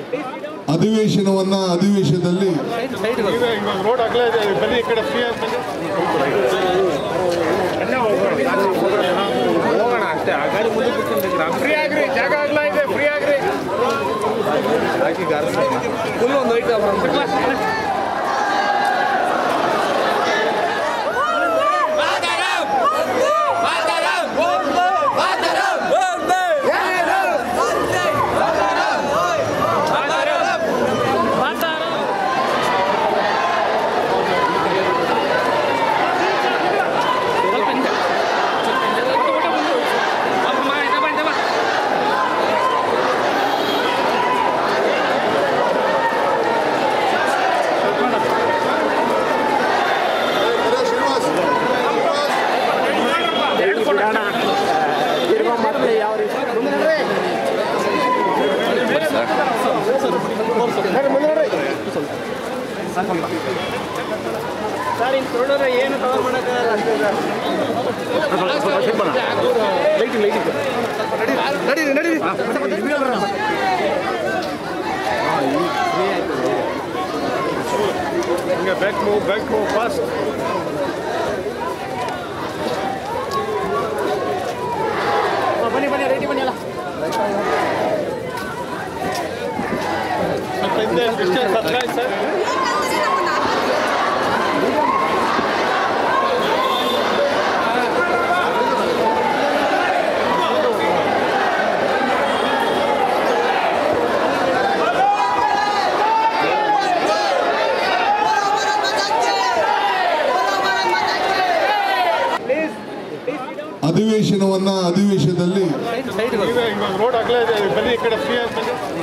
ಅಧಿವೇಶನವನ್ನ ಅಧಿವೇಶನದಲ್ಲಿ ರೋಡ್ ಅಗಲ ಇದೆ ಬನ್ನಿ ಈ ಕಡೆ ಫ್ರೀ ಅಂತ ಹೋಗೋಣ ಅಷ್ಟೇ ಆ ಗಾಡಿ ಮುಂದೆ ಕೂತ್ಕೊಂಡಿದ್ದೀರಾ ಫ್ರೀ ಆಗ್ರಿ ಜಾಗ ಅಗಲ ಇದೆ ಫ್ರೀ ಆಗ್ರಿ ಹಾಕಿ ಗಾರ್ಸ್ ಫುಲ್ ಒಂದು ವೈಟ್ ಸರ್ ಹಿಂಗೆ ತೊಗೊಂಡ್ರೆ ಏನು ಕವರ್ ಮಾಡೋಕ್ಕಾಗಲ್ಲ ಅಷ್ಟೇ ನಡೀರಿ ನಡೀರಿ ಹಿಂಗೆ back move back move fast ಬನ್ನಿ ಬನ್ನಿ ರೆಡಿ ಬನ್ನಿ ಅಲ್ಲ ಸ್ವಲ್ಪ ಹಿಂದೆ ಡಿಸ್ಟೆನ್ಸ್ ಹತ್ರ ಆಯ್ತು ಸರ್ ಅಧಿವೇಶನವನ್ನ ಅಧಿವೇಶನದಲ್ಲಿ ನೀವೇ ಇವಾಗ ರೋಡ್ ಅಗಲ ಇದೆ ಬನ್ನಿ ಈ ಕಡೆ ಫ್ರೀ ಅಂತ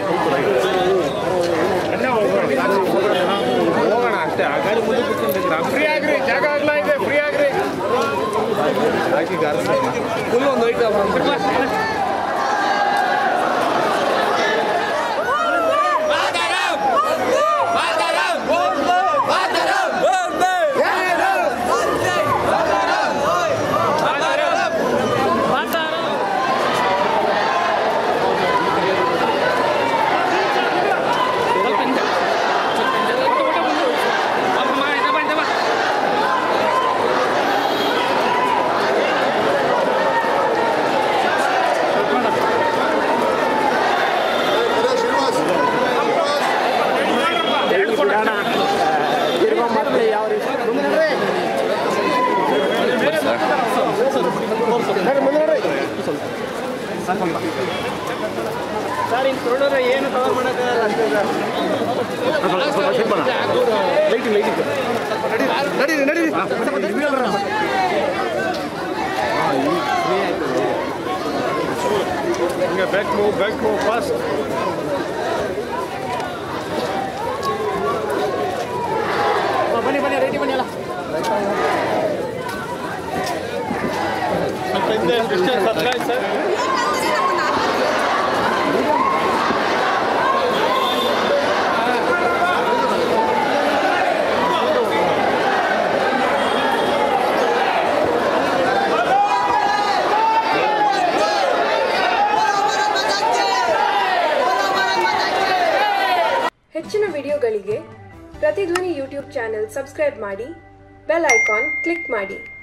ಹೋಗೋಣ ಅಷ್ಟೇ ಆ ಗಾಡಿ ಮುಂದೆ ಕೂತ್ಕೊಂಡಿದ್ದೀರಾ ಫ್ರೀ ಆಗ್ರಿ ಜಾಗ ಅಗಲ ಇದೆ ಫ್ರೀ ಆಗ್ರಿ ಹಾಕಿ ಗಾರ್ಸ್ ಫುಲ್ ಒಂದು ವೈಟ್ ಸರ್ ಹಿಂಗೆ ತೊಗೊಂಡ್ರೆ ಏನು ಕವರ್ ಮಾಡೋಕ್ಕಾಗಲ್ಲ ಅಷ್ಟೇ ನಡೀರಿ ನಡೀರಿ ಹಿಂಗೆ back move back move fast ಬನ್ನಿ ಬನ್ನಿ ರೆಡಿ ಬನ್ನಿ ಅಲ್ಲ ಸ್ವಲ್ಪ ಹಿಂದೆ ಡಿಸ್ಟೆನ್ಸ್ ಹತ್ರ ಆಯ್ತು ಸರ್ ಹೆಚ್ಚಿನ ವಿಡಿಯೋಗಳಿಗೆ ಪ್ರತಿಧ್ವನಿ ಯೂಟ್ಯೂಬ್ ಚಾನೆಲ್ ಸಬ್ಸ್ಕ್ರೈಬ್ ಮಾಡಿ ಬೆಲ್ ಐಕಾನ್ ಕ್ಲಿಕ್ ಮಾಡಿ